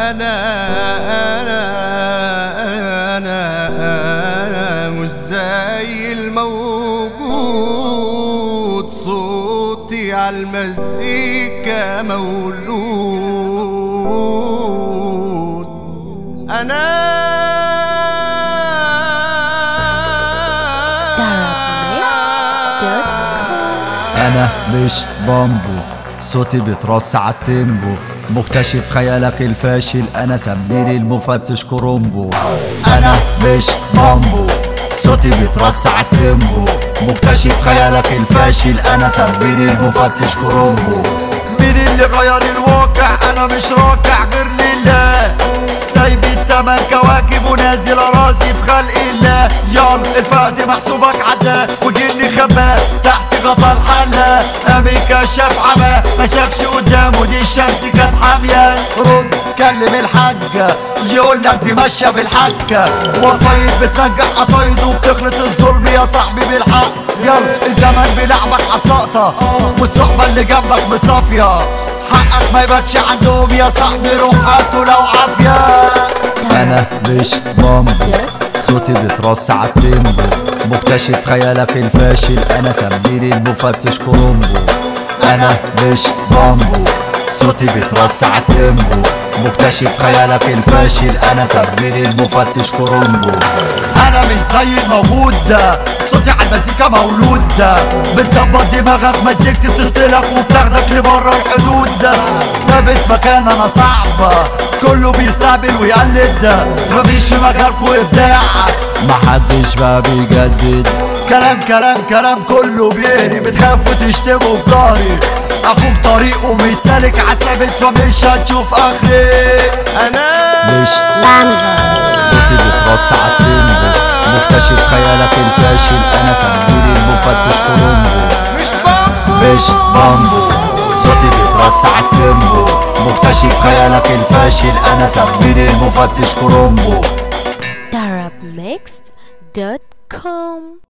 أنا أنا أنا مش زي الموجود صوتي على المزيكا مولود أنا انا مش بامبو صوتي بيترص على التيمبو مكتشف خيالك الفاشل انا سميني المفتش كرومبو انا مش بامبو صوتي بيترص على التيمبو مكتشف خيالك الفاشل انا سميني المفتش كرومبو مين اللي غير الواقع انا مش راكع غير لله سايب التمن كواكب ونازل راسي في خلق الله يلا الفقد محسوبك عداه وجني خباه تحت غطا الحلا قام كشاف عمى ما شافش قدامه دي الشمس كانت حامية رد كلم الحاجة يقول لك دي ماشية بالحكة وصايد بتنجح قصايد وبتخلط الظلم يا صاحبي بالحق يلا الزمن بيلعبك عصاقطة والصحبة اللي جنبك مصافية حقك ما يباتش عندهم يا صاحبي روح هاته لو عافية انا مش بامبو صوتي بيترص على التيمبو مكتشف خيالك الفاشل انا سميني المفتش كرومبو انا مش بامبو صوتي بيترص على التيمبو مكتشف خيالك الفاشل انا سميني المفتش كرومبو انا مش زي الموجود ده صوتي على المزيكا مولود ده بتظبط دماغك مزيكتي بتسطلك وبتاخدك لبره الحدود ده ثابت مكان انا صعب كله بيستقبل ويقلد ده مفيش في مجالكوا ابداع محدش بقى بيجدد كلام كلام كلام كله بيهري بتخافوا تشتموا في ظهري اخوك طريقه مش سالك عثابت فمش هتشوف اخري أنا مش صوتي بيترص على التيمبو مكتشف خيالك الفاشل انا سميني المفتش كرومبو مش بامبو مش بامبو صوتي بيترص على التيمبو مكتشف خيالك الفاشل انا سميني المفتش كرومبو Arabmixed.com